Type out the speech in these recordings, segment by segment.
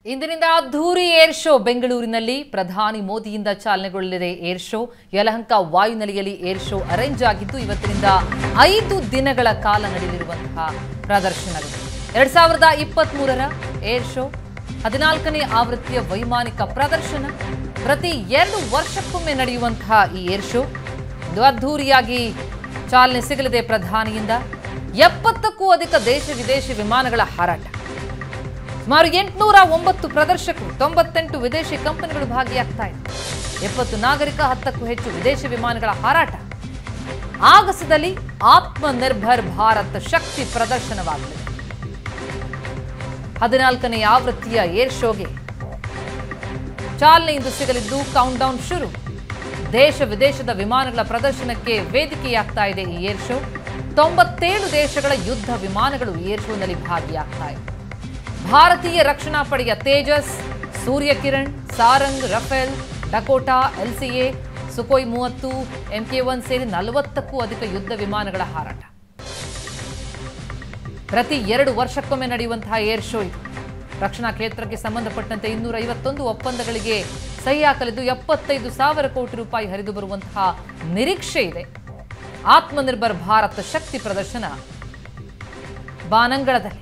ಇಂದಿನಿಂದ ಅದ್ಧೂರಿ air show ಬೆಂಗಳೂರಿನಲ್ಲಿ ಪ್ರಧಾನಿ ಮೋದಿಯಿಂದ ಚಾಲನೆಗೊಳ್ಳಲಿದೆ ಏರ್ ಶೋ ಯಲಹಂಕ ವಾಯುನೆಲೆಯಲ್ಲಿ ಏರ್ ಶೋ ಅರೇಂಜ್ ಆಗಿದ್ದು ಇವತ್ತಿನಿಂದ ಐದು ದಿನಗಳ ಕಾಲ ನಡೆಯಲಿರುವಂತಹ ಪ್ರದರ್ಶನಗಳು ಎರಡ್ ಸಾವಿರದ ಇಪ್ಪತ್ತ್ ಮೂರರ ಏರ್ ಶೋ ಹದಿನಾಲ್ಕನೇ ಆವೃತ್ತಿಯ ವೈಮಾನಿಕ ಪ್ರದರ್ಶನ ಪ್ರತಿ ಎರಡು ವರ್ಷಕ್ಕೊಮ್ಮೆ ನಡೆಯುವಂತಹ ಈ ಏರ್ ಶೋ ಇದು ಅದ್ಧೂರಿಯಾಗಿ ಚಾಲನೆ ಸಿಗಲಿದೆ ಪ್ರಧಾನಿಯಿಂದ ಎಪ್ಪತ್ತಕ್ಕೂ ಅಧಿಕ ದೇಶ ವಿದೇಶಿ ವಿಮಾನಗಳ ಹಾರಾಟ ಸುಮಾರು ಎಂಟುನೂರ ಒಂಬತ್ತು ಪ್ರದರ್ಶಕರು ತೊಂಬತ್ತೆಂಟು ವಿದೇಶಿ ಕಂಪನಿಗಳು ಭಾಗಿಯಾಗ್ತಾ ಇದೆ ಎಪ್ಪತ್ತು ನಾಗರಿಕ ಹತ್ತಕ್ಕೂ ಹೆಚ್ಚು ವಿದೇಶಿ ವಿಮಾನಗಳ ಹಾರಾಟ ಆಗಸದಲ್ಲಿ ಆತ್ಮನಿರ್ಭರ್ ಭಾರತ್ ಶಕ್ತಿ ಪ್ರದರ್ಶನವಾಗಲಿದೆ ಹದಿನಾಲ್ಕನೇ ಆವೃತ್ತಿಯ ಏರ್ ಶೋಗೆ ಚಾಲನೆ ಇಂದು ಸಿಗಲಿದ್ದು ಕೌಂಟ್ ಡೌನ್ ಶುರು ದೇಶ ವಿದೇಶದ ವಿಮಾನಗಳ ಪ್ರದರ್ಶನಕ್ಕೆ ವೇದಿಕೆಯಾಗ್ತಾ ಇದೆ ಈ ಏರ್ ಶೋ ತೊಂಬತ್ತೇಳು ದೇಶಗಳ ಯುದ್ಧ ವಿಮಾನಗಳು ಏರ್ ಶೋನಲ್ಲಿ ಭಾಗಿಯಾಗ್ತಾ ಇದೆ ಭಾರತೀಯ ರಕ್ಷಣಾ ಪಡೆಯ Tejas Suryakiran Sarang Rafale Dakota LCA Sukhoi ಮೂವತ್ತು ಎಂಕೆ ಒನ್ ಸೇರಿ ನಲವತ್ತಕ್ಕೂ ಅಧಿಕ ಯುದ್ಧ ವಿಮಾನಗಳ ಹಾರಾಟ ಪ್ರತಿ ಎರಡು ವರ್ಷಕ್ಕೊಮ್ಮೆ ನಡೆಯುವಂತಹ ಏರ್ ಶೋ ಇದು ರಕ್ಷಣಾ ಕ್ಷೇತ್ರಕ್ಕೆ ಸಂಬಂಧಪಟ್ಟಂತೆ ಇನ್ನೂರ ಐವತ್ತೊಂದು ಒಪ್ಪಂದಗಳಿಗೆ ಸಹಿ ಹಾಕಲಿದ್ದು ಎಪ್ಪತ್ತೈದು ಸಾವಿರ ಕೋಟಿ ರೂಪಾಯಿ ಹರಿದು ಬರುವಂತಹ ನಿರೀಕ್ಷೆ ಇದೆ ಆತ್ಮನಿರ್ಭರ್ ಭಾರತ್ ಶಕ್ತಿ ಪ್ರದರ್ಶನ ಬಾನಂಗಳದಲ್ಲಿ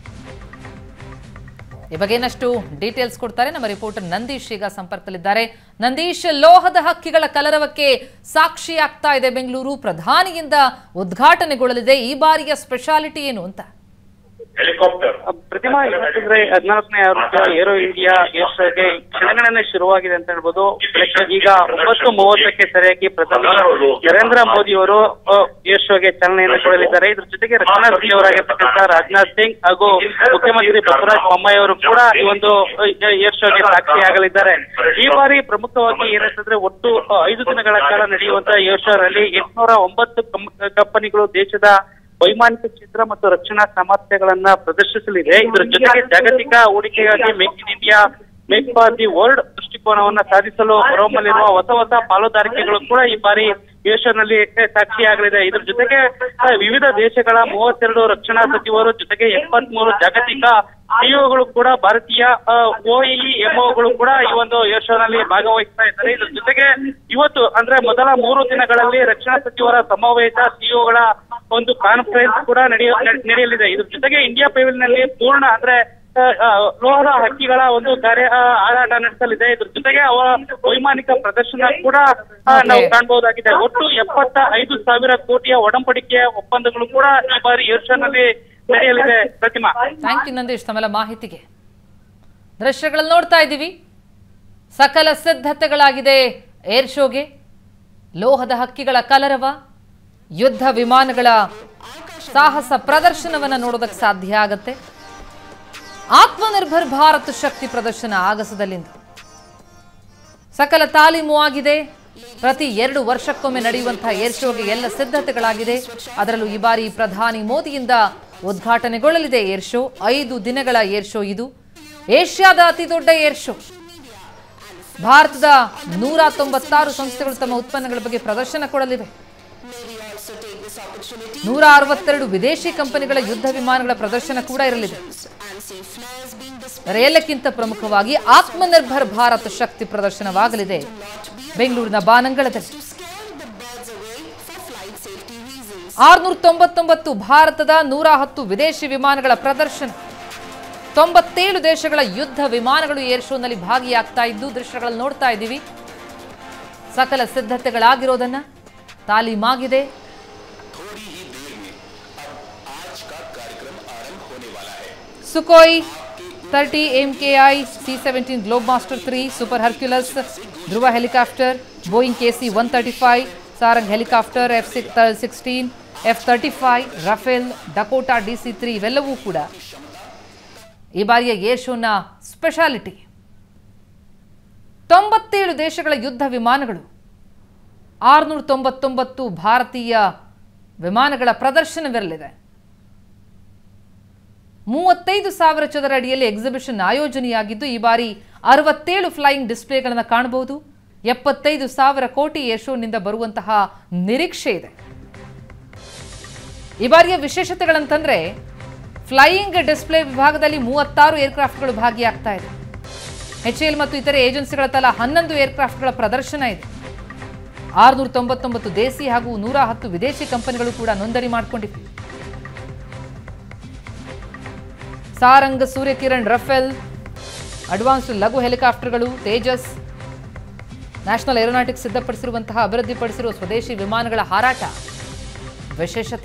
ಈ ಬಗ್ಗೆ ಇನ್ನಷ್ಟು ಡೀಟೇಲ್ಸ್ ಕೊಡ್ತಾರೆ ನಮ್ಮ ರಿಪೋರ್ಟರ್ ನಂದೀಶ್ ಈಗ ಸಂಪರ್ಕದಲ್ಲಿದ್ದಾರೆ ನಂದೀಶ್ ಲೋಹದ ಹಕ್ಕಿಗಳ ಕಲರವಕ್ಕೆ ಸಾಕ್ಷಿಯಾಗ್ತಾ ಇದೆ ಬೆಂಗಳೂರು ಪ್ರಧಾನಿಯಿಂದ ಉದ್ಘಾಟನೆಗೊಳ್ಳಲಿದೆ ಈ ಬಾರಿಯ ಸ್ಪೆಷಾಲಿಟಿ ಏನು ಅಂತ ಹೆಲಿಕಾಪ್ಟರ್ ಪ್ರತಿಮಾ ಇವತ್ತಿದ್ರೆ ಹದಿನಾಲ್ಕನೇ ಆವೃತ್ತಿಯ ಏರೋ ಇಂಡಿಯಾ ಏರ್ ಶೋಗೆ ಕ್ಷಣಗಣನೆ ಶುರುವಾಗಿದೆ ಅಂತ ಹೇಳ್ಬೋದು ಬೆಳಗ್ಗೆ ಈಗ ಒಂಬತ್ತು ಮೂವತ್ತಕ್ಕೆ ಸರಿಯಾಗಿ ಪ್ರಧಾನಿ ನರೇಂದ್ರ ಮೋದಿ ಅವರು ಏರ್ ಶೋಗೆ ಚಾಲನೆಯನ್ನು ಕೊಡಲಿದ್ದಾರೆ ಇದ್ರ ಜೊತೆಗೆ ರಕ್ಷಣಾ ಸಚಿವರಾಗಿರ್ತಕ್ಕಂಥ ರಾಜನಾಥ್ ಸಿಂಗ್ ಹಾಗೂ ಮುಖ್ಯಮಂತ್ರಿ ಬಸವರಾಜ ಬೊಮ್ಮಾಯಿ ಅವರು ಕೂಡ ಈ ಒಂದು ಏರ್ ಶೋಗೆ ಸಾಕ್ಷಿಯಾಗಲಿದ್ದಾರೆ ಈ ಬಾರಿ ಪ್ರಮುಖವಾಗಿ ಏನಂತಂದ್ರೆ ಒಟ್ಟು ಅಹ್, ಐದು ದಿನಗಳ ಕಾಲ ನಡೆಯುವಂತಹ ಏರ್ ಶೋನಲ್ಲಿ ಎಂಟುನೂರ ಒಂಬತ್ತು ಕಂ- ಕಂಪನಿಗಳು ದೇಶದ ವೈಮಾನಿಕ ಕ್ಷೇತ್ರ ಮತ್ತು ರಕ್ಷಣಾ ಸಾಮರ್ಥ್ಯಗಳನ್ನ ಪ್ರದರ್ಶಿಸಲಿದೆ ಇದರ ಜೊತೆಗೆ ಜಾಗತಿಕ ಹೂಡಿಕೆಗಾಗಿ make in India make for the world ದೃಷ್ಟಿಕೋನವನ್ನ ಸಾಧಿಸಲು ಹೊರಹೊಮ್ಮಲಿರುವ ಹೊಸ ಹೊಸ ಪಾಲುದಾರಿಕೆಗಳು ಕೂಡ ಈ ಬಾರಿ ಏಷ್ಯಾನಲ್ಲಿ ಸಾಕ್ಷಿಯಾಗಲಿದೆ ಇದ್ರ ಜೊತೆಗೆ ಆ, ವಿವಿಧ ದೇಶಗಳ ಮೂವತ್ತೆರಡು ರಕ್ಷಣಾ ಸಚಿವರು ಜೊತೆಗೆ ಎಪ್ಪತ್ಮೂರು ಜಾಗತಿಕ ಸಿಇಒಗಳು ಕೂಡ ಭಾರತೀಯ ಓಇ ಎಂಒಗಳು ಕೂಡ ಈ ಒಂದು ಏರ್ ಶೋನಲ್ಲಿ ಭಾಗವಹಿಸ್ತಾ ಇದ್ದಾರೆ ಇದ್ರ ಜೊತೆಗೆ ಇವತ್ತು ಅಂದ್ರೆ ಮೊದಲ ಮೂರು ದಿನಗಳಲ್ಲಿ ರಕ್ಷಣಾ ಸಚಿವರ ಸಮಾವೇಶ ಸಿಇಒಗಳ ಒಂದು ಕಾನ್ಫರೆನ್ಸ್ ಕೂಡ ನಡೆಯ ನಡೆ- ನಡೆಯಲಿದೆ ಇದ್ರ ಜೊತೆಗೆ ಇಂಡಿಯಾ ನಲ್ಲಿ ಪೂರ್ಣ ಅಂದ್ರೆ ಆ, ಆ, ಲೋಹದ ಹಕ್ಕಿಗಳ ಒಂದು ಕಾರ್ಯ ಆ, ಹಾರಾಟ ನಡೆಸಲಿದೆ ಇದ್ರ ಜೊತೆಗೆ ಅವರ ವೈಮಾನಿಕ ಪ್ರದರ್ಶನ ಕೂಡ ಆ, ನಾವು Okay. ಕಾಣಬಹುದಾಗಿದೆ ಒಟ್ಟು ಎಪ್ಪತ್ತ ಐದು ಸಾವಿರ ಕೋಟಿಯ ಒಡಂಬಡಿಕೆಯ ಒಪ್ಪಂದಗಳು ಕೂಡ ಈ ಬಾರಿ ಏರ್ ಶೋನಲ್ಲಿ ನಡೆಯಲಿದೆ ಪ್ರತಿಮಾ ಥ್ಯಾಂಕ್ ಯು ನಂದೀಶ್ ತಮ್ಮೆಲ್ಲ ಮಾಹಿತಿಗೆ ದೃಶ್ಯಗಳಲ್ಲಿ ನೋಡ್ತಾ ಇದ್ದೀವಿ ಸಕಲ ಸಿದ್ಧತೆಗಳಾಗಿದೆ ಏರ್ ಶೋಗೆ ಲೋಹದ ಹಕ್ಕಿಗಳ ಕಲರವ ಯುದ್ಧ ವಿಮಾನಗಳ ಸಾಹಸ ಪ್ರದರ್ಶನವನ್ನು ನೋಡೋದಕ್ಕೆ ಸಾಧ್ಯ ಆಗತ್ತೆ ಆತ್ಮನಿರ್ಭರ್ ಭಾರತ್ ಶಕ್ತಿ ಪ್ರದರ್ಶನ ಆಗಸದಲ್ಲಿಂದ ಸಕಲ ತಾಲೀಮು ಆಗಿದೆ ಪ್ರತಿ ಎರಡು ವರ್ಷಕ್ಕೊಮ್ಮೆ ನಡೆಯುವಂತಹ ಏರ್ ಶೋಗೆ ಎಲ್ಲ ಸಿದ್ಧತೆಗಳಾಗಿದೆ ಅದರಲ್ಲೂ ಈ ಬಾರಿ ಪ್ರಧಾನಿ ಮೋದಿಯಿಂದ ಉದ್ಘಾಟನೆಗೊಳ್ಳಲಿದೆ ಏರ್ ಶೋ ಐದು ದಿನಗಳ ಏರ್ ಶೋ ಇದು ಏಷ್ಯಾದ ಅತಿ ದೊಡ್ಡ ಏರ್ ಶೋ ಭಾರತದ ನೂರ ತೊಂಬತ್ತಾರು ಸಂಸ್ಥೆಗಳು ತಮ್ಮ ಉತ್ಪನ್ನಗಳ ಬಗ್ಗೆ ಪ್ರದರ್ಶನ ಕೊಡಲಿವೆ ನೂರ ಅರವತ್ತೆರಡು ವಿದೇಶಿ ಕಂಪನಿಗಳ ಯುದ್ಧ ವಿಮಾನಗಳ ಪ್ರದರ್ಶನ ಕೂಡ ಇರಲಿದೆ ಆದರೆ ಎಲ್ಲಕ್ಕಿಂತ ಪ್ರಮುಖವಾಗಿ ಆತ್ಮನಿರ್ಭರ್ ಭಾರತ್ ಶಕ್ತಿ ಪ್ರದರ್ಶನವಾಗಲಿದೆ ಬೆಂಗಳೂರಿನ ಬಾನಂಗಳದಲ್ಲಿ ಆರ್ನೂರ ತೊಂಬತ್ತೊಂಬತ್ತು ಭಾರತದ ನೂರ ಹತ್ತು ವಿದೇಶಿ ವಿಮಾನಗಳ ಪ್ರದರ್ಶನ ತೊಂಬತ್ತೇಳು ದೇಶಗಳ ಯುದ್ಧ ವಿಮಾನಗಳು ಏರ್ ಶೋನಲ್ಲಿ ಭಾಗಿಯಾಗ್ತಾ ಇದ್ದು ದೃಶ್ಯಗಳಲ್ಲಿ ನೋಡ್ತಾ ಇದ್ದೀವಿ ಸಕಲ ಸಿದ್ಧತೆಗಳಾಗಿರೋದನ್ನ ತಾಲೀಮಾಗಿದೆ Sukhoi thirty M K I C seventeen Globemaster three super Hercules Dhruva helicopter Boeing K C one thirty five Sarang helicopter F sixteen F thirty five Rafale Dakota D C three ಇವೆಲ್ಲವೂ ಕೂಡ ಈ ಬಾರಿಯ ಏರ್ ಶೋನ ಸ್ಪೆಷಾಲಿಟಿ ತೊಂಬತ್ತೇಳು ದೇಶಗಳ ಯುದ್ಧ ವಿಮಾನಗಳು ಆರುನೂರ ತೊಂಬತ್ತೊಂಬತ್ತು ಭಾರತೀಯ ವಿಮಾನಗಳ ಪ್ರದರ್ಶನವಿರಲಿದೆ ಮೂವತ್ತೈದು ಸಾವಿರ ಚದರ ಅಡಿಯಲ್ಲಿ ಎಕ್ಸಿಬಿಷನ್ ಆಯೋಜನೆಯಾಗಿದ್ದು ಈ ಬಾರಿ ಅರವತ್ತೇಳು ಫ್ಲೈಯಿಂಗ್ ಡಿಸ್ಪ್ಲೇಗಳನ್ನು ಕಾಣಬಹುದು ಎಪ್ಪತ್ತೈದು ಸಾವಿರ ಕೋಟಿ ಏರ್ ಶೋನಿಂದ ಬರುವಂತಹ ನಿರೀಕ್ಷೆ ಇದೆ ಈ ಬಾರಿಯ ವಿಶೇಷತೆಗಳಂತಂದ್ರೆ ಫ್ಲೈಯಿಂಗ್ ಡಿಸ್ಪ್ಲೇ ವಿಭಾಗದಲ್ಲಿ ಮೂವತ್ತಾರು ಏರ್ಕ್ರಾಫ್ಟ್ಗಳು ಭಾಗಿಯಾಗ್ತಾ ಇದೆ ಎಚ್ಎಎಲ್ ಮತ್ತು ಇತರೆ ಏಜೆನ್ಸಿಗಳ ತಲಾ ಹನ್ನೊಂದು ಏರ್ಕ್ರಾಫ್ಟ್ಗಳ ಪ್ರದರ್ಶನ ಇದೆ ಆರುನೂರ ತೊಂಬತ್ತೊಂಬತ್ತು ದೇಸಿ ಹಾಗೂ ನೂರ ಹತ್ತು ವಿದೇಶಿ ಕಂಪನಿಗಳು ಕೂಡ ನೋಂದಣಿ ಮಾಡಿಕೊಂಡಿವೆ ಸಾರಂಗ್ ಸೂರ್ಯಕಿರಣ್ ರಫೇಲ್ ಅಡ್ವಾನ್ಸ್ ಲಘು ಹೆಲಿಕಾಪ್ಟರ್ಗಳು ತೇಜಸ್ ನ್ಯಾಷನಲ್ ಏರೋನಾಟಿಕ್ಸ್ ಸಿದ್ಧಪಡಿಸಿರುವಂತಹ ಅಭಿವೃದ್ಧಿಪಡಿಸಿರುವ ಸ್ವದೇಶಿ ವಿಮಾನಗಳ ಹಾರಾಟ ವಿಶೇಷತೆ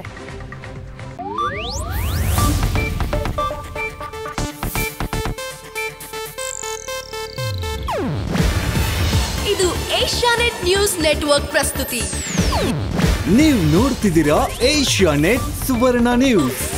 ಇದು ಏಷ್ಯಾನೆಟ್ ನ್ಯೂಸ್ ನೆಟ್ವರ್ಕ್ ಪ್ರಸ್ತುತಿ ನೀವು ನೋಡ್ತಿದ್ದೀರಾ ಏಷ್ಯಾ ನೆಟ್ ಸುವರ್ಣ ನ್ಯೂಸ್